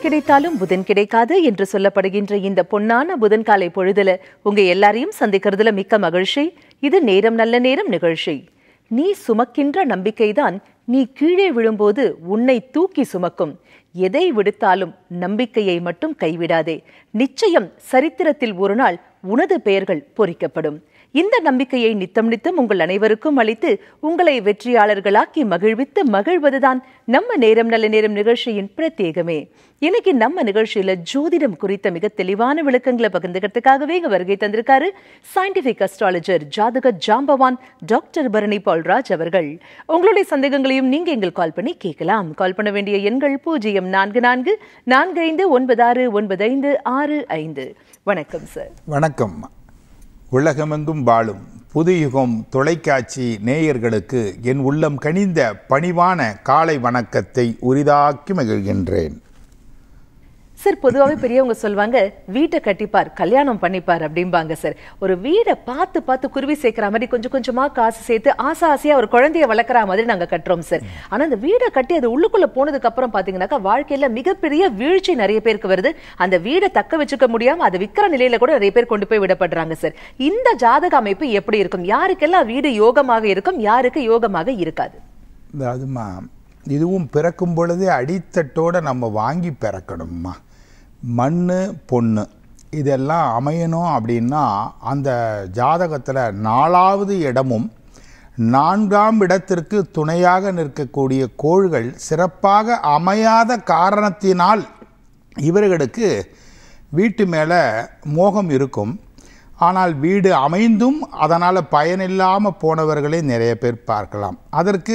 கிடைத்தாலும் புதன் கிடைக்காது என்று சொல்லப்படுகின்ற இந்த பொன்னான புதன் காலை பொழுதுல உங்க எல்லாரையும் சந்திக்கிறதுல மிக்க மகிழ்ச்சி இது நேரம் நல்ல நேரம் நிகழ்ச்சி நீ சுமக்கின்ற நம்பிக்கைதான் நீ கீழே விழும்போது உன்னை தூக்கி சுமக்கும் எதை விடுத்தாலும் நம்பிக்கையை மட்டும் கைவிடாதே நிச்சயம் சரித்திரத்தில் ஒரு நாள் உனது பெயர்கள் பொறிக்கப்படும் இந்த நம்பிக்கையை நித்தம் நித்தம் உங்கள் அனைவருக்கும் அளித்து உங்களை வெற்றியாளர்களாக்கி மகிழ்வித்து மகிழ்வதுதான் நம்ம நேரம் நல்ல நேரம் நிகழ்ச்சியின் பிரத்யேகமே இன்னைக்கு நம்ம நிகழ்ச்சியில ஜோதிடம் குறித்த மிக தெளிவான விளக்கங்களை பகிர்ந்துக்கிறதுக்காகவே இங்க வருகை தந்திருக்காரு சயின்டிபிக் அஸ்ட்ராலஜர் ஜாதக ஜாம்பவான் டாக்டர் பரணி பால்ராஜ் அவர்கள் உங்களுடைய சந்தேகங்களையும் நீங்க எங்கள் கால் பண்ணி கேட்கலாம் கால் பண்ண வேண்டிய எண்கள் பூஜ்ஜியம் நான்கு நான்கு நான்கு ஐந்து ஒன்பது ஆறு ஒன்பது ஐந்து ஆறு ஐந்து வணக்கம் சார் வணக்கம் உலகமெங்கும் வாழும் புதுயுகம் தொலைக்காட்சி நேயர்களுக்கு என் உள்ளம் கனிந்த பணிவான காலை வணக்கத்தை உரிதாக்கி மகிழ்கின்றேன் சார் பொதுவாகவே பெரியவங்க சொல்லுவாங்க வீட்டை கட்டிப்பார் கல்யாணம் பண்ணிப்பார் அப்படிம்பாங்க சார் ஒரு வீடை பார்த்து பார்த்து குருவி சேர்க்கிற மாதிரி கொஞ்சம் கொஞ்சமா காசு சேர்த்து ஆசை ஆசையா ஒரு குழந்தைய வளர்க்குற மாதிரி நாங்க கட்டுறோம் சார் ஆனா அந்த வீடை கட்டி அது உள்ளுக்குள்ள போனதுக்கு அப்புறம் பாத்தீங்கன்னாக்கா வாழ்க்கையில மிகப்பெரிய வீழ்ச்சி நிறைய பேருக்கு வருது அந்த வீடை தக்க வச்சுக்க முடியாம அதை விற்கிற நிலையில கூட நிறைய பேர் கொண்டு போய் விடப்படுறாங்க சார் இந்த ஜாதக அமைப்பு எப்படி இருக்கும் யாருக்கெல்லாம் வீடு யோகமாக இருக்கும் யாருக்கு யோகமாக இருக்காது இந்த அதுமா இதுவும் பிறக்கும் பொழுதே அடித்தட்டோட நம்ம வாங்கி பிறக்கணும்மா மண் பொண்ணு இதெல்லாம் அமையணும் அப்படின்னா அந்த ஜாதகத்தில் நாலாவது இடமும் நான்காம் இடத்திற்கு துணையாக நிற்கக்கூடிய கோள்கள் சிறப்பாக அமையாத காரணத்தினால் இவர்களுக்கு வீட்டு மேலே மோகம் இருக்கும் ஆனால் வீடு அமைந்தும் அதனால் பயனில்லாமல் போனவர்களே நிறைய பேர் பார்க்கலாம் அதற்கு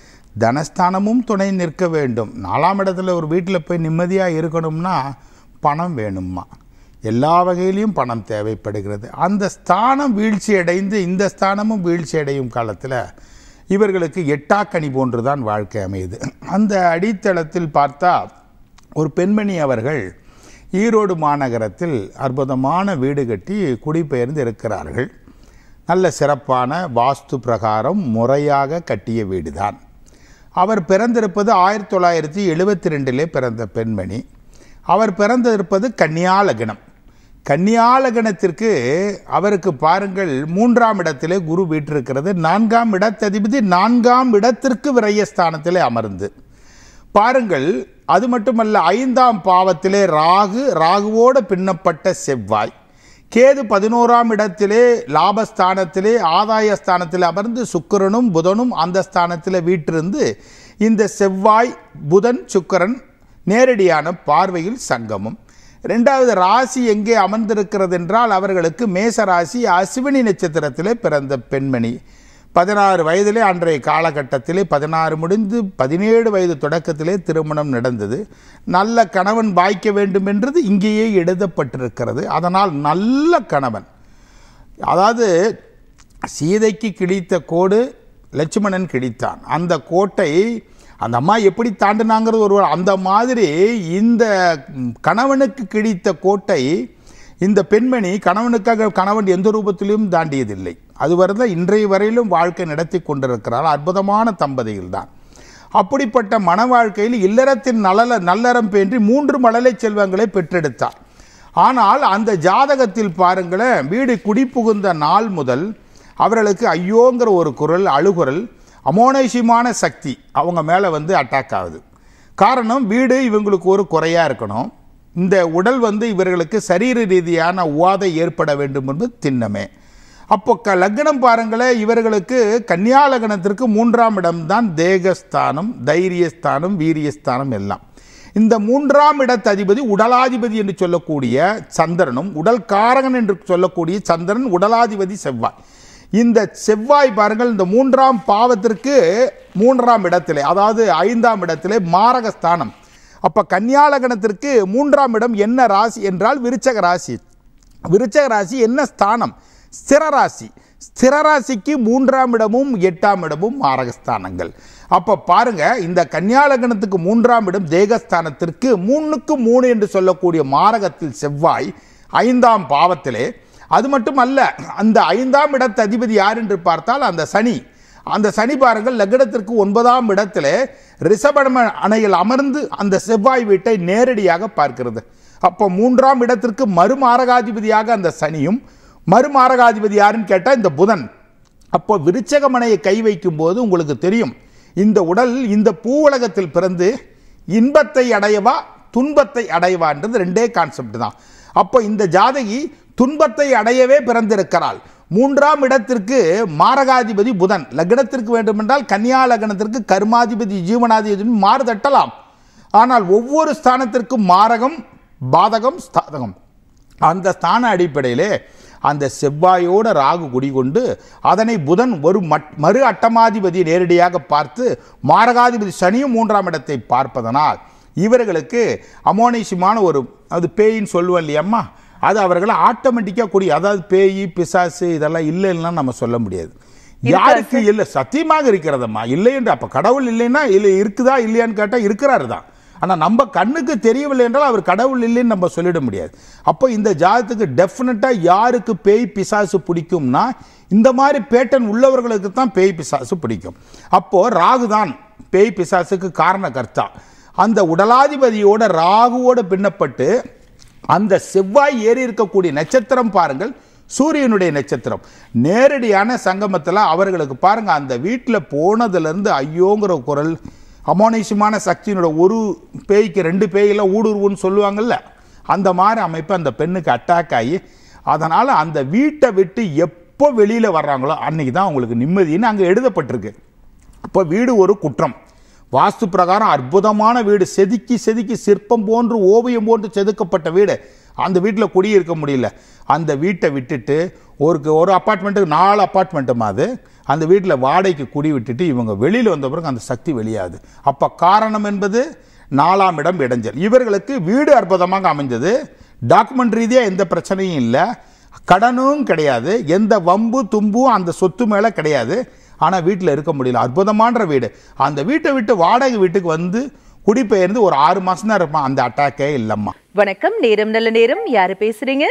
தனஸ்தானமும் துணை நிற்க வேண்டும் நாலாம் இடத்துல ஒரு வீட்டில் போய் நிம்மதியாக இருக்கணும்னா பணம் வேணுமா எல்லா வகையிலையும் பணம் தேவைப்படுகிறது அந்த ஸ்தானம் வீழ்ச்சி அடைந்து இந்த ஸ்தானமும் வீழ்ச்சி அடையும் காலத்தில் இவர்களுக்கு எட்டாக்கனி போன்றுதான் வாழ்க்கை அமையுது அந்த அடித்தளத்தில் பார்த்தா ஒரு பெண்மணி அவர்கள் ஈரோடு மாநகரத்தில் அற்புதமான வீடு கட்டி குடிபெயர்ந்து இருக்கிறார்கள் நல்ல சிறப்பான வாஸ்து பிரகாரம் முறையாக கட்டிய வீடுதான் அவர் பிறந்திருப்பது ஆயிரத்தி தொள்ளாயிரத்தி எழுபத்தி ரெண்டிலே பிறந்த பெண்மணி அவர் பிறந்திருப்பது கன்னியாலகணம் கன்னியாலகணத்திற்கு அவருக்கு பாருங்கள் மூன்றாம் இடத்திலே குரு வீற்றிருக்கிறது நான்காம் இடத்ததிபதி நான்காம் இடத்திற்கு விரயஸ்தானத்திலே அமர்ந்து பாருங்கள் அது மட்டுமல்ல ஐந்தாம் பாவத்திலே ராகு ராகுவோடு பின்னப்பட்ட செவ்வாய் கேது பதினோராம் இடத்திலே லாபஸ்தானத்திலே ஆதாயஸ்தானத்தில் அமர்ந்து சுக்கிரனும் புதனும் அந்த ஸ்தானத்தில் வீற்றிருந்து இந்த செவ்வாய் புதன் சுக்கிரன் நேரடியான பார்வையில் சங்கமம் ரெண்டாவது ராசி எங்கே அமர்ந்திருக்கிறது என்றால் அவர்களுக்கு மேச ராசி அஸ்வினி நட்சத்திரத்திலே பிறந்த பெண்மணி பதினாறு வயதிலே அன்றைய காலகட்டத்திலே பதினாறு முடிந்து பதினேழு வயது தொடக்கத்திலே திருமணம் நடந்தது நல்ல கணவன் பாய்க்க வேண்டும் என்றது இங்கேயே எழுதப்பட்டிருக்கிறது அதனால் நல்ல கணவன் அதாவது சீதைக்கு கிழித்த கோடு லட்சுமணன் கிழித்தான் அந்த கோட்டை அந்த அம்மா எப்படி தாண்டினாங்கிறது ஒரு அந்த மாதிரி இந்த கணவனுக்கு கிழித்த கோட்டை இந்த பெண்மணி கணவனுக்காக கணவன் எந்த ரூபத்திலும் தாண்டியதில்லை அதுவரை தான் இன்றைய வரையிலும் வாழ்க்கை நடத்தி கொண்டிருக்கிறார் அற்புதமான தம்பதிகள் தான் அப்படிப்பட்ட மன வாழ்க்கையில் இல்லறத்தின் நலல நல்லறம் பேன்றி மூன்று மழலை செல்வங்களை பெற்றெடுத்தார் ஆனால் அந்த ஜாதகத்தில் பாருங்களேன் வீடு குடிபுகுந்த நாள் முதல் அவர்களுக்கு ஐயோங்கிற ஒரு குரல் அழுகுரல் அமோனேசியமான சக்தி அவங்க மேலே வந்து அட்டாக் ஆகுது காரணம் வீடு இவங்களுக்கு ஒரு குறையாக இருக்கணும் இந்த உடல் வந்து இவர்களுக்கு சரீர ரீதியான உவாதை ஏற்பட வேண்டும் என்பது திண்ணமே அப்போ க லக்னம் பாருங்களேன் இவர்களுக்கு கன்னியா லக்னத்திற்கு மூன்றாம் இடம்தான் தேகஸ்தானம் தைரியஸ்தானம் வீரியஸ்தானம் எல்லாம் இந்த மூன்றாம் இடத்து அதிபதி உடலாதிபதி என்று சொல்லக்கூடிய சந்திரனும் உடல் காரகன் என்று சொல்லக்கூடிய சந்திரன் உடலாதிபதி செவ்வாய் இந்த செவ்வாய் பாருங்கள் இந்த மூன்றாம் பாவத்திற்கு மூன்றாம் இடத்திலே அதாவது ஐந்தாம் இடத்திலே மாரகஸ்தானம் அப்போ கன்னியாலகணத்திற்கு மூன்றாம் இடம் என்ன ராசி என்றால் விருச்சக ராசி விருச்சக ராசி என்ன ஸ்தானம் ஸ்திர ராசி ஸ்திர ராசிக்கு மூன்றாம் இடமும் எட்டாம் இடமும் மாரகஸ்தானங்கள் அப்போ பாருங்க இந்த கன்னியாலகணத்துக்கு மூன்றாம் இடம் தேகஸ்தானத்திற்கு மூணுக்கு மூணு என்று சொல்லக்கூடிய மாரகத்தில் செவ்வாய் ஐந்தாம் பாவத்திலே அது மட்டும் அல்ல அந்த ஐந்தாம் இடத்து அதிபதி யார் என்று பார்த்தால் அந்த சனி அந்த சனி பாருங்கள் லக்னத்திற்கு ஒன்பதாம் இடத்துல ரிஷபடம அணையில் அமர்ந்து அந்த செவ்வாய் வீட்டை நேரடியாக பார்க்கிறது அப்போ மூன்றாம் இடத்திற்கு மறுமாரகாதிபதியாக அந்த சனியும் மறுமாரகாதிபதி யாருன்னு கேட்டால் இந்த புதன் அப்போ விருச்சகமனையை கை வைக்கும் போது உங்களுக்கு தெரியும் இந்த உடல் இந்த பூவுலகத்தில் பிறந்து இன்பத்தை அடையவா துன்பத்தை அடையவான்றது ரெண்டே கான்செப்ட் தான் அப்போ இந்த ஜாதகி துன்பத்தை அடையவே பிறந்திருக்கிறாள் மூன்றாம் இடத்திற்கு மாரகாதிபதி புதன் லக்னத்திற்கு வேண்டுமென்றால் கன்னியா லக்னத்திற்கு கர்மாதிபதி ஜீவனாதிபதி மாறு தட்டலாம் ஆனால் ஒவ்வொரு ஸ்தானத்திற்கும் மாரகம் பாதகம் ஸ்தாதகம் அந்த ஸ்தான அடிப்படையிலே அந்த செவ்வாயோட ராகு குடிகொண்டு அதனை புதன் ஒரு மட் மறு அட்டமாதிபதி நேரடியாக பார்த்து மாரகாதிபதி சனியும் மூன்றாம் இடத்தை பார்ப்பதனால் இவர்களுக்கு அமோனிசியமான ஒரு அது பேயின்னு சொல்லுவோம் இல்லையம்மா அது அவர்களை ஆட்டோமேட்டிக்காக கூடிய அதாவது பேய் பிசாசு இதெல்லாம் இல்லைன்னா நம்ம சொல்ல முடியாது யாருக்கு இல்லை சத்தியமாக இருக்கிறதம்மா இல்லை என்று அப்போ கடவுள் இல்லைன்னா இல்லை இருக்குதா இல்லையான்னு கேட்டால் இருக்கிறாரு தான் ஆனால் நம்ம கண்ணுக்கு தெரியவில்லை என்றால் அவர் கடவுள் இல்லைன்னு நம்ம சொல்லிட முடியாது அப்போ இந்த ஜாதத்துக்கு டெஃபினட்டாக யாருக்கு பேய் பிசாசு பிடிக்கும்னா இந்த மாதிரி பேட்டன் உள்ளவர்களுக்கு தான் பேய் பிசாசு பிடிக்கும் அப்போது ராகு தான் பேய் பிசாசுக்கு காரண கர்த்தா அந்த உடலாதிபதியோட ராகுவோட பின்னப்பட்டு அந்த செவ்வாய் ஏறி இருக்கக்கூடிய நட்சத்திரம் பாருங்கள் சூரியனுடைய நட்சத்திரம் நேரடியான சங்கமத்தில் அவர்களுக்கு பாருங்க அந்த வீட்டில் போனதுலேருந்து ஐயோங்கிற குரல் அமோனிஷமான சக்தியினோட ஒரு பேய்க்கு ரெண்டு பேயெல்லாம் ஊடுருவுன்னு சொல்லுவாங்கல்ல அந்த மாதிரி அமைப்பு அந்த பெண்ணுக்கு அட்டாக் ஆகி அதனால் அந்த வீட்டை விட்டு எப்போ வெளியில் வர்றாங்களோ அன்னைக்கு தான் அவங்களுக்கு நிம்மதின்னு அங்கே எழுதப்பட்டிருக்கு அப்போ வீடு ஒரு குற்றம் வாஸ்து பிரகாரம் அற்புதமான வீடு செதுக்கி செதுக்கி சிற்பம் போன்று ஓவியம் போன்று செதுக்கப்பட்ட வீடு அந்த வீட்டில் குடியிருக்க முடியல அந்த வீட்டை விட்டுட்டு ஒரு ஒரு அப்பார்ட்மெண்ட்டுக்கு நாலு அப்பார்ட்மெண்ட்டுமா அது அந்த வீட்டில் வாடகைக்கு குடி விட்டுட்டு இவங்க வெளியில் வந்த பிறகு அந்த சக்தி வெளியாது அப்போ காரணம் என்பது நாலாம் இடம் இடைஞ்சல் இவர்களுக்கு வீடு அற்புதமாக அமைஞ்சது டாக்குமெண்ட் ரீதியாக எந்த பிரச்சனையும் இல்லை கடனும் கிடையாது எந்த வம்பு தும்பும் அந்த சொத்து மேலே கிடையாது ஆனால் வீட்டில் இருக்க முடியல அற்புதமான வீடு அந்த வீட்டை விட்டு வாடகை வீட்டுக்கு வந்து குடிபெயர்ந்து ஒரு ஆறு மாசம் தான் இருப்பான் அந்த அட்டாக்கே இல்லைம்மா வணக்கம் நேரம் நல்ல நேரம் யாரு பேசுறீங்க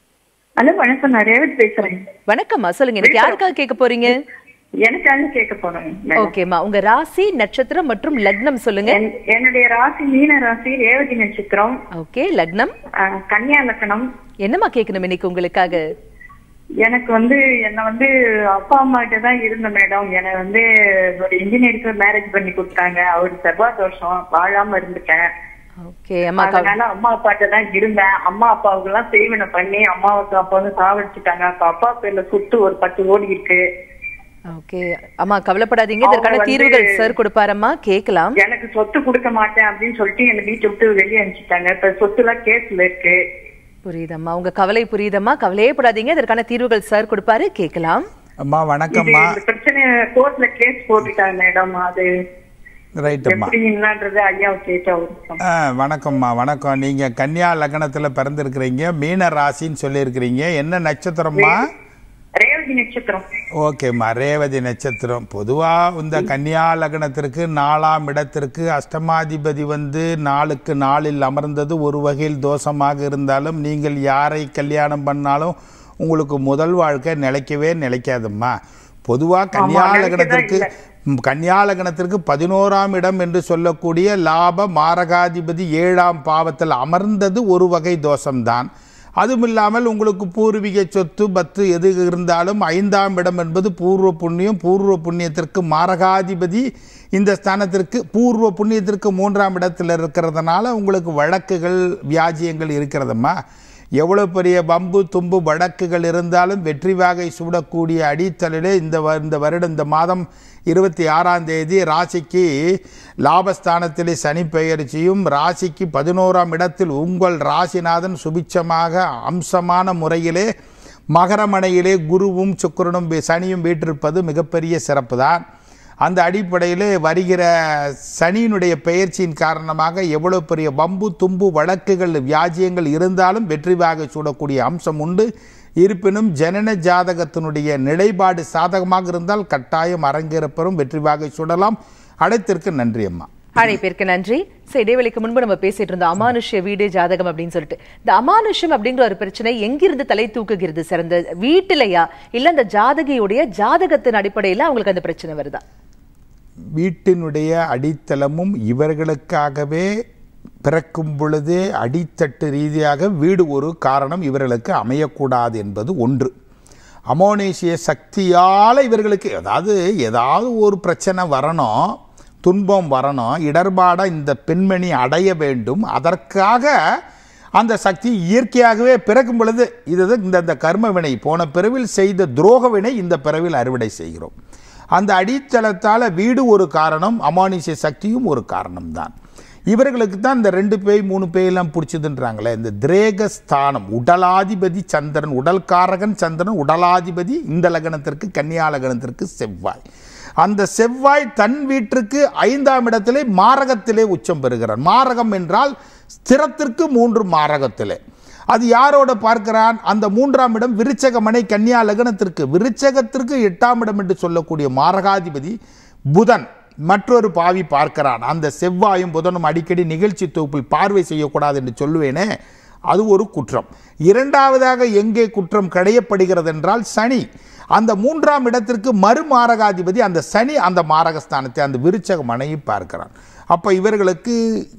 ஹலோ வணக்கம் நான் ரேவதி பேசுறேன் வணக்கம்மா சொல்லுங்க எனக்கு யாருக்காக கேட்க போறீங்க எனக்காக கேட்க போறேன் மேடம். ஓகேம்மா உங்க ராசி நட்சத்திரம் மற்றும் லக்னம் சொல்லுங்க என்- என்னுடைய ராசி மீன ராசி ரேவதி நட்சத்திரம் ஓகே லக்னம் அஹ், கன்னியா லக்கணம் என்னம்மா கேட்கணும் இன்னைக்கு உங்களுக்காக எனக்கு வந்து என்ன வந்து அப்பா அம்மா கிட்ட தான் இருந்தேன் மேடம் என்னை வந்து ஒரு இன்ஜினியருக்கு மேரேஜ் பண்ணி கொடுத்தாங்க அவர் செவ்வாய் தோஷம் வாழாம இருந்துட்டேன் ஓகே அம்மா கவ- அதனால அம்மா அப்பாட்ட தான் இருந்தேன் அம்மா அப்பாவுக்கு எல்லாம் செய்வனை பண்ணி அம்மாவுக்கு அப்பா வந்து சாவடிச்சுட்டாங்க அப்ப அப்பா பேர்ல சொத்து ஒரு பத்து கோடி இருக்கு ஓகே அம்மா கவலைப்படாதீங்க இதற்கான அவங்க வந்து- தீர்வுகள் சார் கொடுப்பாரம்மா கேட்கலாம் எனக்கு சொத்து கொடுக்க மாட்டேன் அப்படின்னு சொல்லிட்டு என்னை வீட்டை விட்டு வெளியே அனுப்பிச்சிட்டாங்க இப்ப சொத்து எல்லாம் கேஸ்ல இருக்கு புரியுதம்மா உங்க கவலை புரியுதம்மா கவலையே படாதீங்க இதற்கான தீர்வுகள் சார் கொடுப்பாரு கேட்கலாம் அம்மா இது வணக்கம்மா இந்த பிரச்சனை கோர்ட்ல கேஸ் போட்டுட்டாங்க மேடம் அது ரைட்டும்மா எப்படி என்னன்றது ஐயாவை கேட்டு அவருக்கு ஆ வணக்கம்மா வணக்கம் நீங்கள் கன்னியா லக்னத்தில் பிறந்திருக்கிறீங்க மீன ராசின்னு சொல்லியிருக்கிறீங்க என்ன நட்சத்திரம்மா ரேவதி நட்சத்திரம் ஓகேம்மா ரேவதி நட்சத்திரம் பொதுவாக இந்த கன்னியா லக்னத்திற்கு நாலாம் இடத்திற்கு அஷ்டமாதிபதி வந்து நாளுக்கு நாளில் அமர்ந்தது ஒரு வகையில் தோஷமாக இருந்தாலும் நீங்கள் யாரை கல்யாணம் பண்ணாலும் உங்களுக்கு முதல் வாழ்க்கை நிலைக்கவே நிலைக்காதும்மா பொதுவாக கன்னியா நிலைக்கதான் லக்னத்திற்கு இல்ல. ம், கன்னியா லக்னத்திற்கு பதினோராம் இடம் என்று சொல்லக்கூடிய லாப மாரகாதிபதி ஏழாம் பாவத்தில் அமர்ந்தது ஒரு வகை தோஷம்தான் அதுவும் இல்லாமல் உங்களுக்கு பூர்வீக சொத்து பத்து எது இருந்தாலும் ஐந்தாம் இடம் என்பது பூர்வ புண்ணியம் பூர்வ புண்ணியத்திற்கு மாரகாதிபதி இந்த ஸ்தானத்திற்கு பூர்வ புண்ணியத்திற்கு மூன்றாம் இடத்தில் இருக்கிறதுனால உங்களுக்கு வழக்குகள் வியாஜியங்கள் இருக்கிறதம்மா எவ்வளோ பெரிய பம்பு தும்பு வழக்குகள் இருந்தாலும் வெற்றி வாகை சூடக்கூடிய அடித்தலிலே இந்த வ- இந்த வருடம் இந்த மாதம் இருபத்தி ஆறாம் தேதி ராசிக்கு லாபஸ்தானத்திலே சனி பெயர்ச்சியும் ராசிக்கு பதினோராம் இடத்தில் உங்கள் ராசிநாதன் சுபிட்சமாக அம்சமான முறையிலே மகரமனையிலே குருவும் சுக்கிரனும் வி- சனியும் வீற்றிருப்பது மிகப்பெரிய சிறப்பு தான் அந்த அடிப்படையில் வருகிற சனியினுடைய பெயர்ச்சியின் காரணமாக எவ்வளோ பெரிய வம்பு தும்பு வழக்குகள் வியாஜியங்கள் இருந்தாலும் வெற்றி வாகை சூடக்கூடிய அம்சம் உண்டு இருப்பினும் ஜனன ஜாதகத்தினுடைய நிலைப்பாடு சாதகமாக இருந்தால் கட்டாயம் அரங்கேறப்பெறும் வெற்றி வாகை சூடலாம் அடைத்திற்கு நன்றி அம்மா அழைப்பிற்கு நன்றி சரி இடைவெளிக்கு முன்பு நம்ம பேசிட்டு இருந்தோம் அமானுஷ்ய வீடு ஜாதகம் அப்படின்னு சொல்லிட்டு இந்த அமானுஷ்யம் அப்படிங்கிற ஒரு பிரச்சனை எங்கிருந்து தலை தூக்குகிறது சார் இந்த வீட்டிலையா இல்ல அந்த ஜாதகியுடைய ஜாதகத்தின் அடிப்படையில அவங்களுக்கு அந்த பிரச்சனை வருதா வீட்டினுடைய அடித்தளமும் இவர்களுக்காகவே பிறக்கும் பொழுதே அடித்தட்டு ரீதியாக வீடு ஒரு காரணம் இவர்களுக்கு அமையக்கூடாது என்பது ஒன்று அமோனேசிய சக்தியால் இவர்களுக்கு அதாவது ஏதாவது ஒரு பிரச்சனை வரணும் துன்பம் வரணும் இடர்பாட இந்த பெண்மணி அடைய வேண்டும் அதற்காக அந்த சக்தி இயற்கையாகவே பிறக்கும் பொழுது இது இந்த இந்த கர்ம வினை போன பிறவில் செய்த துரோக வினை இந்த பிறவில் அறுவடை செய்கிறோம் அந்த அடித்தளத்தால் வீடு ஒரு காரணம் அமானுஷ்ய சக்தியும் ஒரு காரணம்தான் இவர்களுக்கு தான் இந்த ரெண்டு பேய் மூணு பேயெல்லாம் பிடிச்சதுன்றாங்களே இந்த திரேகஸ்தானம் உடலாதிபதி சந்திரன் உடல்காரகன் சந்திரன் உடலாதிபதி இந்த லக்னத்திற்கு கன்னியா லக்னத்திற்கு செவ்வாய் அந்த செவ்வாய் தன் வீட்டிற்கு ஐந்தாம் இடத்திலே மாரகத்திலே உச்சம் பெறுகிறான் மாரகம் என்றால் ஸ்திரத்திற்கு மூன்று மாரகத்திலே அது யாரோட பார்க்கிறான் அந்த மூன்றாம் இடம் விருச்சகமனை கன்னியா லக்னத்திற்கு விருச்சகத்திற்கு எட்டாம் இடம் என்று சொல்லக்கூடிய மாரகாதிபதி புதன் மற்றொரு பாவி பார்க்கிறான் அந்த செவ்வாயும் புதனும் அடிக்கடி நிகழ்ச்சி தொகுப்பில் பார்வை செய்யக்கூடாது என்று சொல்லுவேனே அது ஒரு குற்றம் இரண்டாவதாக எங்கே குற்றம் கடையப்படுகிறது என்றால் சனி அந்த மூன்றாம் இடத்திற்கு மறுமாரகாதிபதி அந்த சனி அந்த மாரகஸ்தானத்தை அந்த விருச்சக மனையை பார்க்கிறான் அப்போ இவர்களுக்கு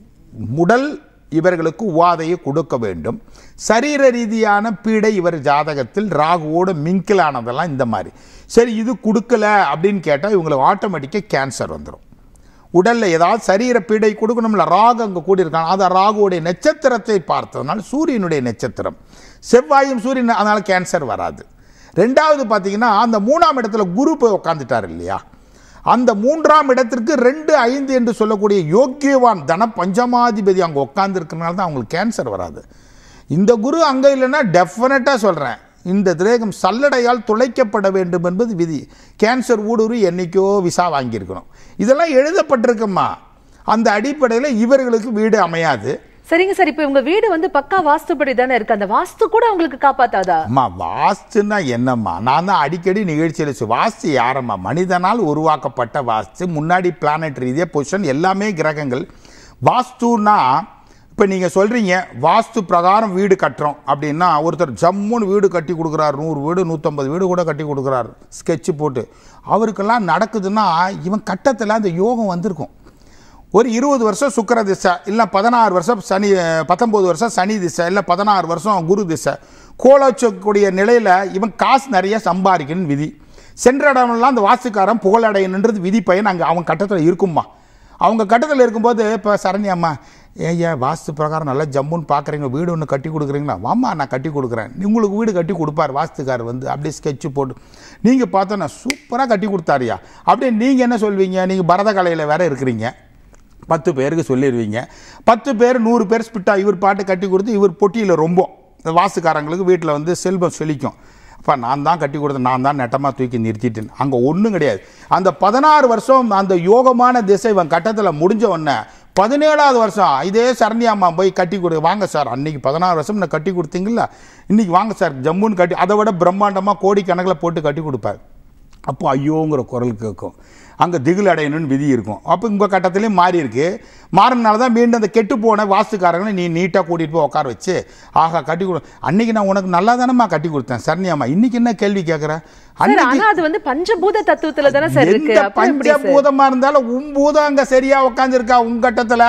உடல் இவர்களுக்கு உவாதையை கொடுக்க வேண்டும் சரீர ரீதியான பீடை இவர் ஜாதகத்தில் ராகுவோட மிங்கிலானதெல்லாம் இந்த மாதிரி சரி இது கொடுக்கல அப்படின்னு கேட்டால் இவங்களுக்கு ஆட்டோமேட்டிக்காக கேன்சர் வந்துடும் உடலில் ஏதாவது சரீர பீடை கொடுக்கணும்ல ராகு அங்கே கூடியிருக்காங்க அது ராகுவோடைய நட்சத்திரத்தை பார்த்ததுனால சூரியனுடைய நட்சத்திரம் செவ்வாயும் சூரியன் அதனால் கேன்சர் வராது ரெண்டாவது பார்த்தீங்கன்னா அந்த மூணாம் இடத்துல குரு போய் உட்காந்துட்டார் இல்லையா அந்த மூன்றாம் இடத்திற்கு ரெண்டு ஐந்து என்று சொல்லக்கூடிய யோக்கியவான் தன பஞ்சமாதிபதி அங்கே உட்காந்துருக்கனால தான் அவங்களுக்கு கேன்சர் வராது இந்த குரு அங்கே இல்லைன்னா டெஃபினட்டாக சொல்கிறேன் இந்த திரேகம் சல்லடையால் துளைக்கப்பட வேண்டும் என்பது விதி கேன்சர் ஊடுருவி என்னைக்கோ விசா வாங்கியிருக்கணும் இதெல்லாம் எழுதப்பட்டிருக்குமா அந்த அடிப்படையில் இவர்களுக்கு வீடு அமையாது சரிங்க சார் இப்ப இவங்க வீடு வந்து பக்கா வாஸ்துப்படி தானே இருக்கு அந்த வாஸ்து கூட அவங்களுக்கு காப்பாத்தாதா அம்மா வாஸ்துன்னா என்னம்மா நான் தான் அடிக்கடி நிகழ்ச்சியில் சொல் வாஸ்து யாரம்மா மனிதனால் உருவாக்கப்பட்ட வாஸ்து முன்னாடி பிளானட் ரீதியாக பொசிஷன் எல்லாமே கிரகங்கள் வாஸ்துன்னா இப்போ நீங்கள் சொல்கிறீங்க வாஸ்து பிரகாரம் வீடு கட்டுறோம் அப்படின்னா ஒருத்தர் ஜம்முன்னு வீடு கட்டி கொடுக்குறாரு நூறு வீடு நூற்றம்பது வீடு கூட கட்டி கொடுக்குறாரு ஸ்கெட்சு போட்டு அவருக்கெல்லாம் நடக்குதுன்னா இவன் கட்டத்தில் அந்த யோகம் வந்திருக்கும் ஒரு இருபது வருஷம் சுக்கர திசை இல்லை பதினாறு வருஷம் சனி பத்தொம்போது வருஷம் சனி திசை இல்லை பதினாறு வருஷம் குரு திசை கோலோச்சக்கூடிய நிலையில் இவன் காசு நிறைய சம்பாதிக்கணும்னு விதி சென்ற இடமெல்லாம் அந்த வாஸ்துக்காரன் புகழடையணுன்றது விதி பயன் அங்கே அவன் கட்டத்தில் இருக்கும்மா அவங்க கட்டத்தில் இருக்கும்போது இப்போ சரண்யாம்மா ஏய்யா வாஸ்து பிரகாரம் நல்லா ஜம்முன்னு பார்க்குறீங்க வீடு ஒன்று கட்டி கொடுக்குறீங்களா வாம்மா நான் கட்டி கொடுக்குறேன் உங்களுக்கு வீடு கட்டி கொடுப்பார் வாஸ்துக்கார் வந்து அப்படியே ஸ்கெட்சு போட்டு நீங்கள் பார்த்தா நான் சூப்பராக கட்டி கொடுத்தாருயா அப்படியே நீங்கள் என்ன சொல்வீங்க நீங்கள் பரத கலையில் வேற இருக்கிறீங்க பத்து பேருக்கு சொல்லிடுவீங்க பத்து பேர் நூறு பேர் ஸ்பிட்டா இவர் பாட்டு கட்டி கொடுத்து இவர் பொட்டியில் ரொம்ப இந்த வாசுக்காரங்களுக்கு வீட்டில் வந்து செல்வம் செழிக்கும் அப்போ நான் தான் கட்டி கொடுத்தேன் நான் தான் நெட்டமாக தூக்கி நிறுத்திட்டேன் அங்கே ஒன்றும் கிடையாது அந்த பதினாறு வருஷம் அந்த யோகமான திசை இவன் கட்டத்தில் முடிஞ்ச உடனே பதினேழாவது வருஷம் இதே சரண்யாம்மா போய் கட்டி கொடு வாங்க சார் அன்னைக்கு பதினாறு வருஷம் நான் கட்டி கொடுத்தீங்களா இன்னைக்கு வாங்க சார் ஜம்முன்னு கட்டி அதை விட பிரம்மாண்டமாக கோடிக்கணக்கில் போட்டு கட்டி கொடுப்பார் அப்போ ஐயோங்கிற குரல் கேட்கும் அங்கே திகில் அடையணும்னு விதி இருக்கும் அப்போ உங்கள் கட்டத்துலேயும் மாறி இருக்கு மாறினால தான் மீண்டும் அந்த கெட்டு போன வாஸ்துக்காரங்களை நீ நீட்டாக கூட்டிகிட்டு போய் உட்கார வச்சு ஆஹா கட்டி கொடு அன்னைக்கு நான் உனக்கு நல்லா தானேம்மா கட்டி கொடுத்தேன் சரண்யாம்மா இன்னைக்கு என்ன கேள்வி கேட்குற சார் ஆனா அது வந்து பஞ்சபூத தத்துவத்துல தானே சார் இருக்கு எந்த அப்புறம் எப்படி சார் பஞ்சபூதமா இருந்தாலும் உன் பூதம் அங்க சரியா உட்காந்துருக்கா உன் கட்டத்துல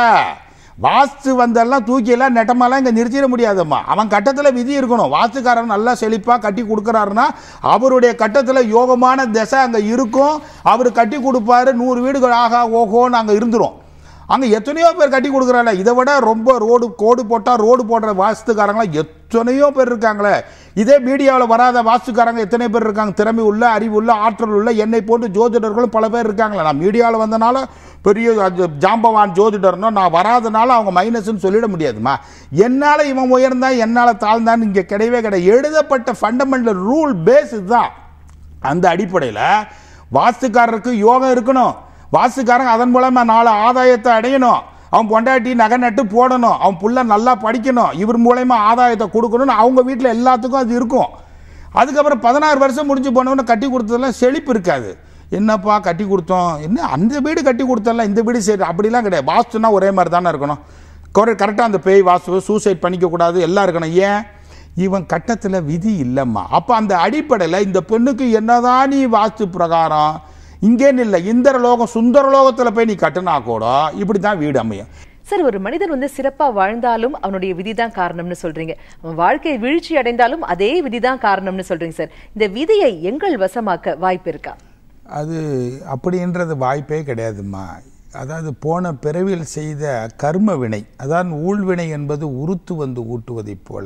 வாஸ்து வந்தெல்லாம் தூக்கி எல்லாம் நெட்டமெல்லாம் இங்க நிறுத்திட முடியாதம்மா அவன் கட்டத்துல விதி இருக்கணும் வாஸ்துக்காரன் நல்லா செழிப்பா கட்டி கொடுக்குறாருன்னா அவருடைய கட்டத்துல யோகமான திசை அங்க இருக்கும் அவர் கட்டி கொடுப்பாரு நூறு வீடுகள் ஆகா ஓஹோன்னு அங்க இருந்துரும் அங்க எத்தனையோ பேர் கட்டி கொடுக்குறாங்க இதை விட ரொம்ப ரோடு கோடு போட்டா ரோடு போடுற வாஸ்துக்காரங்களாம் எத்தனையோ பேர் இருக்காங்களே இதே மீடியாவில் வராத வாஸ்துக்காரங்க எத்தனை பேர் இருக்காங்க திறமை உள்ள அறிவு உள்ள ஆற்றல் உள்ள என்னை போன்று ஜோதிடர்களும் பல பேர் இருக்காங்களே நான் மீடியாவில் வந்தனால பெரிய அது ஜாம்பவான் ஜோதிடர்னோ நான் வராதனால அவங்க மைனஸ்னு சொல்லிட முடியாதுமா என்னால் இவன் உயர்ந்தான் என்னால் தாழ்ந்தான்னு இங்கே கிடையவே கிடையாது எழுதப்பட்ட ஃபண்டமெண்டல் ரூல் பேஸ் இதுதான் அந்த அடிப்படையில் வாஸ்துக்காரருக்கு யோகம் இருக்கணும் வாஸ்துக்காரன் அதன் மூலமா நாலு ஆதாயத்தை அடையணும் அவன் பொண்டாட்டி நகை நட்டு போடணும் அவன் புள்ள நல்லா படிக்கணும் இவர் மூலயமா ஆதாயத்தை கொடுக்கணும்னு அவங்க வீட்டில் எல்லாத்துக்கும் அது இருக்கும் அதுக்கப்புறம் பதினாறு வருஷம் முடிஞ்சு போனவொன்னு கட்டி கொடுத்ததெல்லாம் செழிப்பு இருக்காது என்னப்பா கட்டி கொடுத்தோம் என்ன அந்த வீடு கட்டி கொடுத்தல இந்த வீடு சரி அப்படிலாம் கிடையாது வாஸ்துனா ஒரே மாதிரி தானே இருக்கணும் கரெக்டாக அந்த பேய் வாஸ்து சூசைட் பண்ணிக்கக்கூடாது எல்லாம் இருக்கணும் ஏன் இவன் கட்டத்தில் விதி இல்லைம்மா அப்போ அந்த அடிப்படையில் இந்த பெண்ணுக்கு என்னதான் நீ வாஸ்து பிரகாரம் இங்கேன்னு இல்லை இந்திர லோகம் சுந்தர லோகத்தில் போய் நீ கட்டுனா கூட இப்படி தான் வீடு அமையும் சார் ஒரு மனிதன் வந்து சிறப்பா வாழ்ந்தாலும் அவனுடைய விதிதான் காரணம்னு சொல்றீங்க அவன் வாழ்க்கை வீழ்ச்சி அடைந்தாலும் அதே விதிதான் காரணம்னு சொல்றீங்க சார் இந்த விதியை எங்கள் வசமாக்க வாய்ப்பு இருக்கா அது அப்படின்றது வாய்ப்பே கிடையாதும்மா அதாவது போன பிறவியில் செய்த கர்ம வினை அதாவது ஊழ்வினை என்பது உருத்து வந்து ஊட்டுவதைப் போல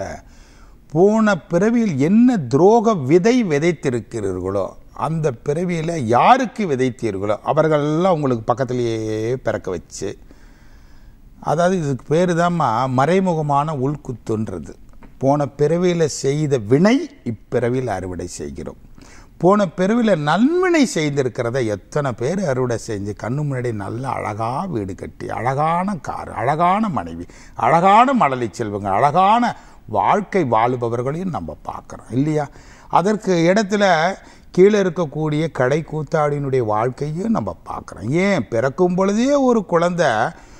போன பிறவியில் என்ன துரோக விதை விதைத்திருக்கிறீர்களோ அந்த பிறவியில் யாருக்கு விதைத்தீர்களோ அவர்களெல்லாம் உங்களுக்கு பக்கத்திலேயே பிறக்க வச்சு அதாவது இதுக்கு பேர் தான்மா மறைமுகமான உள்குத்துன்றது போன பிறவியில் செய்த வினை இப்பிறவியில் அறுவடை செய்கிறோம் போன பிறவியில் நன்வினை செய்திருக்கிறத எத்தனை பேர் அறுவடை செஞ்சு கண்ணு முன்னாடி நல்ல அழகாக வீடு கட்டி அழகான கார் அழகான மனைவி அழகான மழலை செல்வங்க அழகான வாழ்க்கை வாழுபவர்களையும் நம்ம பார்க்குறோம் இல்லையா அதற்கு இடத்துல கீழே இருக்கக்கூடிய கடை கூத்தாடியினுடைய வாழ்க்கையும் நம்ம பார்க்குறோம் ஏன் பிறக்கும் பொழுதே ஒரு குழந்தை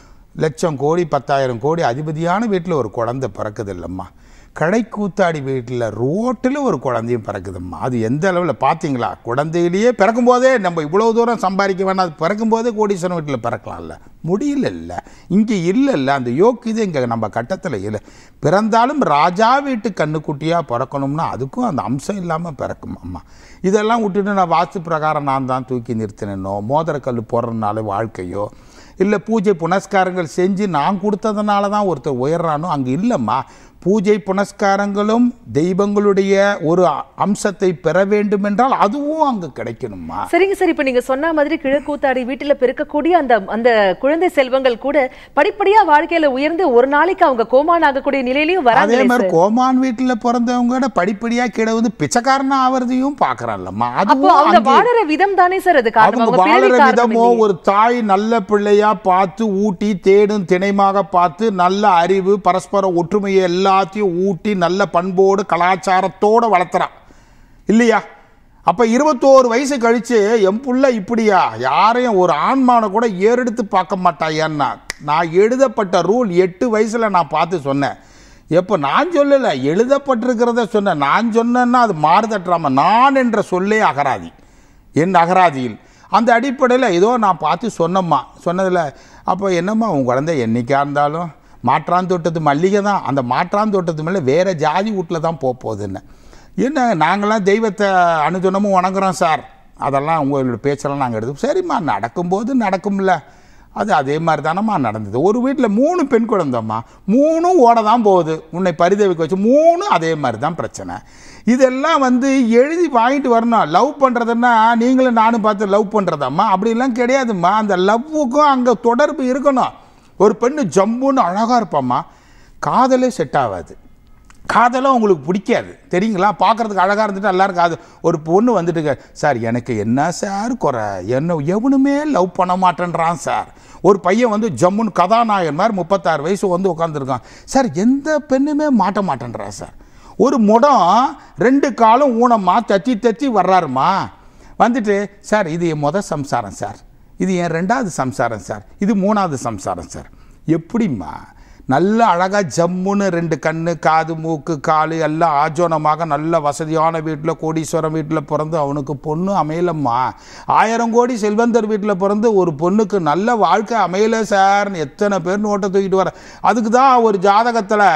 லட்சம் கோடி பத்தாயிரம் கோடி அதிபதியான வீட்டில் ஒரு குழந்தை பிறக்குது இல்லைம்மா கடை கூத்தாடி வீட்டில் ரோட்டில் ஒரு குழந்தையும் பிறக்குதும்மா அது எந்த அளவில் பார்த்தீங்களா குழந்தையிலேயே பிறக்கும்போதே நம்ம இவ்வளோ தூரம் சம்பாதிக்க வேணாம் அது பிறக்கும்போதே கோடீஸ்வரன் வீட்டில் பிறக்கலாம்ல முடியல இல்லை இங்கே இல்லைல்ல அந்த யோக்கியதை இங்கே நம்ம கட்டத்தில் இல்லை பிறந்தாலும் ராஜா வீட்டு கண்ணுக்குட்டியாக பிறக்கணும்னா அதுக்கும் அந்த அம்சம் இல்லாமல் பிறக்கும் அம்மா இதெல்லாம் விட்டுட்டு நான் வாஸ்து பிரகாரம் நான் தான் தூக்கி நிறுத்தினோ மோதிரக்கல் போடுறதுனால வாழ்க்கையோ இல்லை பூஜை புனஸ்காரங்கள் செஞ்சு நான் கொடுத்ததுனால தான் ஒருத்தர் உயர்றானோ அங்கே இல்லைம்மா பூஜை புனஸ்காரங்களும் தெய்வங்களுடைய ஒரு அம்சத்தை பெற வேண்டும் என்றால் அதுவும் அங்கே கிடைக்கணுமா சரிங்க சார் இப்ப நீங்க சொன்ன மாதிரி கிழக்கூத்தாடி வீட்டுல பிறக்கக்கூடிய அந்த அந்த குழந்தை செல்வங்கள் கூட படிப்படியா வாழ்க்கையில உயர்ந்து ஒரு நாளைக்கு அவங்க கோமான் ஆகக்கூடிய நிலையிலயும் அதே வராங்களே மாதிரி சார் கோமான் வீட்டில் பிறந்தவங்க படிப்படியாக கீழே வந்து பிச்சைக்காரனா ஆவறதையும் பார்க்கறான்லம்மா அப்போ அதுவும் அவங்க அங்கே வாழற விதம் தானே சார் அது காரணம் அவங்க அவங்க பிறவி வாழற காரணம் விதமோ இல்லையே. ஒரு தாய் நல்ல பிள்ளையா பார்த்து ஊட்டி தேடும் திணைமாக பார்த்து நல்ல அறிவு பரஸ்பர ஒற்றுமையை எல்லாத்தையும் ஊட்டி நல்ல பண்போடு கலாச்சாரத்தோட வளர்த்துறான் இல்லையா அப்ப இருபத்தோரு வயசு கழிச்சு என் புள்ள இப்படியா யாரையும் ஒரு ஆண்மானை கூட ஏறெடுத்து பார்க்க மாட்டாயான்னா நான் எழுதப்பட்ட ரூல் எட்டு வயசுல நான் பார்த்து சொன்னேன் எப்போ நான் சொல்லலை எழுதப்பட்டிருக்கிறத சொன்னேன் நான் சொன்னேன்னா அது மாறுதட்டுறாம நான் என்ற சொல்லே அகராதி என் அகராதியில் அந்த அடிப்படையில் ஏதோ நான் பார்த்து சொன்னம்மா சொன்னதில் அப்போ என்னம்மா உன் குழந்தை என்னைக்கா இருந்தாலும் மாற்றான் தோட்டத்து மல்லிகை தான் அந்த மாற்றான் தோட்டத்து மேலே வேறு ஜாதி வீட்டில் தான் போக போகுதுன்னு என்ன நாங்களாம் தெய்வத்தை அனுதினமும் வணங்குறோம் சார் அதெல்லாம் உங்களோட பேச்செல்லாம் நாங்கள் எடுத்து சரிம்மா நடக்கும்போது நடக்கும்ல அது அதே மாதிரி தானம்மா நடந்தது ஒரு வீட்டில் மூணு பெண் குழந்தைம்மா மூணும் ஓட தான் போகுது உன்னை பரிதவிக்க வச்சு மூணு அதே மாதிரி தான் பிரச்சனை இதெல்லாம் வந்து எழுதி வாங்கிட்டு வரணும் லவ் பண்ணுறதுன்னா நீங்களும் நானும் பார்த்து லவ் பண்ணுறதாம்மா அப்படிலாம் கிடையாதும்மா அந்த லவ்வுக்கும் அங்கே தொடர்பு இருக்கணும் ஒரு பெண்ணு ஜம்முன்னு அழகாக இருப்பாம்மா காதலே செட் ஆகாது காதலும் உங்களுக்கு பிடிக்காது தெரியுங்களா பார்க்கறதுக்கு அழகாக இருந்துட்டு எல்லாருக்கும் அது ஒரு பொண்ணு வந்துட்டு சார் எனக்கு என்ன சார் குறை என்ன எவனுமே லவ் பண்ண மாட்டேன்றான் சார் ஒரு பையன் வந்து ஜம்முன்னு கதாநாயகன் மாதிரி முப்பத்தாறு வயசு வந்து உட்காந்துருக்கான் சார் எந்த பெண்ணுமே மாட்ட மாட்டேன்றான் சார் ஒரு முடம் ரெண்டு காலும் ஊனமாக தத்தி தத்தி வர்றாருமா வந்துட்டு சார் இது என் முத சம்சாரம் சார் இது என் ரெண்டாவது சம்சாரம் சார் இது மூணாவது சம்சாரம் சார் எப்படிம்மா நல்ல அழகாக ஜம்முன்னு ரெண்டு கண்ணு காது மூக்கு காலு எல்லாம் ஆஜோனமாக நல்ல வசதியான வீட்டில் கோடீஸ்வரம் வீட்டில் பிறந்து அவனுக்கு பொண்ணு அமையலம்மா ஆயிரம் கோடி செல்வந்தர் வீட்டில் பிறந்து ஒரு பொண்ணுக்கு நல்ல வாழ்க்கை அமையல சார்னு எத்தனை பேர் நோட்டை தூக்கிட்டு வர அதுக்கு தான் ஒரு ஜாதகத்தில்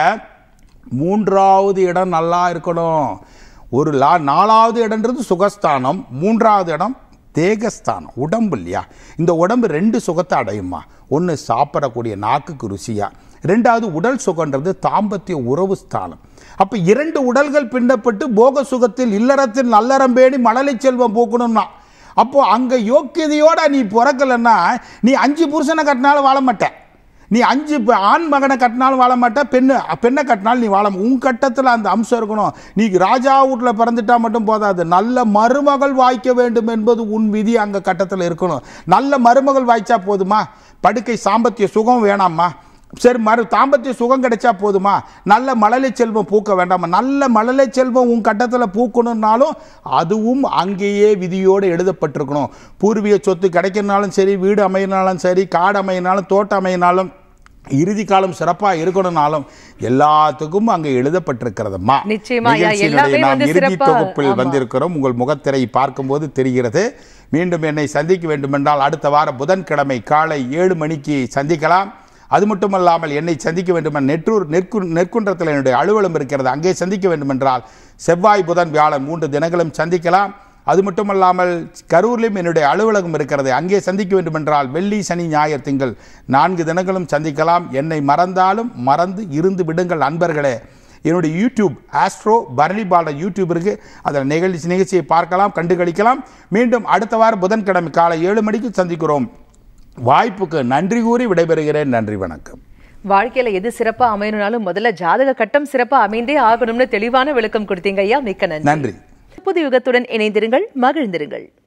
மூன்றாவது இடம் நல்லா இருக்கணும் ஒரு லா நாலாவது இடம்ன்றது சுகஸ்தானம் மூன்றாவது இடம் தேகஸ்தானம் உடம்பு இல்லையா இந்த உடம்பு ரெண்டு சுகத்தை அடையுமா ஒன்று சாப்பிடக்கூடிய நாக்குக்கு ருசியா ரெண்டாவது உடல் சுகன்றது தாம்பத்திய உறவு ஸ்தானம் அப்போ இரண்டு உடல்கள் பின்னப்பட்டு போக சுகத்தில் இல்லறத்தில் நல்லறம் பேணி மழலை செல்வம் போக்கணும்னா அப்போ அங்கே யோக்கியதையோட நீ பிறக்கலைன்னா நீ அஞ்சு புருஷனை கட்டினாலும் வாழ மாட்ட நீ அஞ்சு ப- ஆண் மகனை கட்டினாலும் வாழ மாட்ட பெண்ணு பெண்ணை கட்டினாலும் நீ வாழ மா- உன் கட்டத்தில் அந்த அம்சம் இருக்கணும் நீ ராஜா வீட்டில் பிறந்துட்டா மட்டும் போதாது நல்ல மருமகள் வாய்க்க வேண்டும் என்பது உன் விதி அங்கே கட்டத்தில் இருக்கணும் நல்ல மருமகள் வாய்ச்சா போதுமா படுக்கை சாம்பத்திய சுகம் வேணாம்மா சரி மறு தாம்பத்திய சுகம் கிடைச்சா போதுமா நல்ல மழலை செல்வம் பூக்க வேண்டாமா நல்ல மழலை செல்வம் உன் கட்டத்தில் பூக்கணும்னாலும் அதுவும் அங்கேயே விதியோடு எழுதப்பட்டிருக்கணும் பூர்வீக சொத்து கிடைக்கிறனாலும் சரி வீடு அமையினாலும் சரி காடு அமையினாலும் தோட்டம் அமையினாலும் இறுதி காலம் சிறப்பாக இருக்கணும்னாலும் எல்லாத்துக்கும் அங்கே எழுதப்பட்டிருக்கிறதம்மா நிச்சயமா, ஐயா, நிகழ்ச்சியினுடைய எல்லாமே நாம் வந்து இறுதி சிறப்பா- தொகுப்பில் ஆமா. வந்திருக்கிறோம் உங்கள் முகத்திரை பார்க்கும்போது தெரிகிறது மீண்டும் என்னை சந்திக்க வேண்டுமென்றால் அடுத்த வாரம் புதன்கிழமை காலை ஏழு மணிக்கு சந்திக்கலாம் அது மட்டுமல்லாமல் என்னை சந்திக்க வேண்டுமென்றால் நெற்றூர் நெற்கு நெற்குன்றத்தில் என்னுடைய அலுவலம் இருக்கிறது அங்கே சந்திக்க வேண்டுமென்றால் செவ்வாய் புதன் வியாழன் மூன்று தினங்களும் சந்திக்கலாம் அது மட்டுமல்லாமல் கரூரிலும் என்னுடைய அலுவலகம் இருக்கிறது அங்கே சந்திக்க வேண்டுமென்றால் வெள்ளி சனி ஞாயிறு திங்கள் நான்கு தினங்களும் சந்திக்கலாம் என்னை மறந்தாலும் மறந்து இருந்து விடுங்கள் அன்பர்களே என்னுடைய YouTube astro Bharani Balan YouTube இருக்கு அதில் நிகழ்ச்சி நிகழ்ச்சியை பார்க்கலாம் கண்டு கழிக்கலாம் மீண்டும் அடுத்த வாரம் புதன்கிழமை காலை ஏழு மணிக்கு சந்திக்கிறோம் வாய்ப்புக்கு நன்றி கூறி விடைபெறுகிறேன் நன்றி வணக்கம் வாழ்க்கையில எது சிறப்பா அமையணும்னாலும் முதல்ல ஜாதக கட்டம் சிறப்பா அமைந்தே ஆகணும்னு தெளிவான விளக்கம் கொடுத்தீங்க ஐயா மிக்க நன்றி நன்றி புது யுகத்துடன் இணைந்திருங்கள் மகிழ்ந்திருங்கள்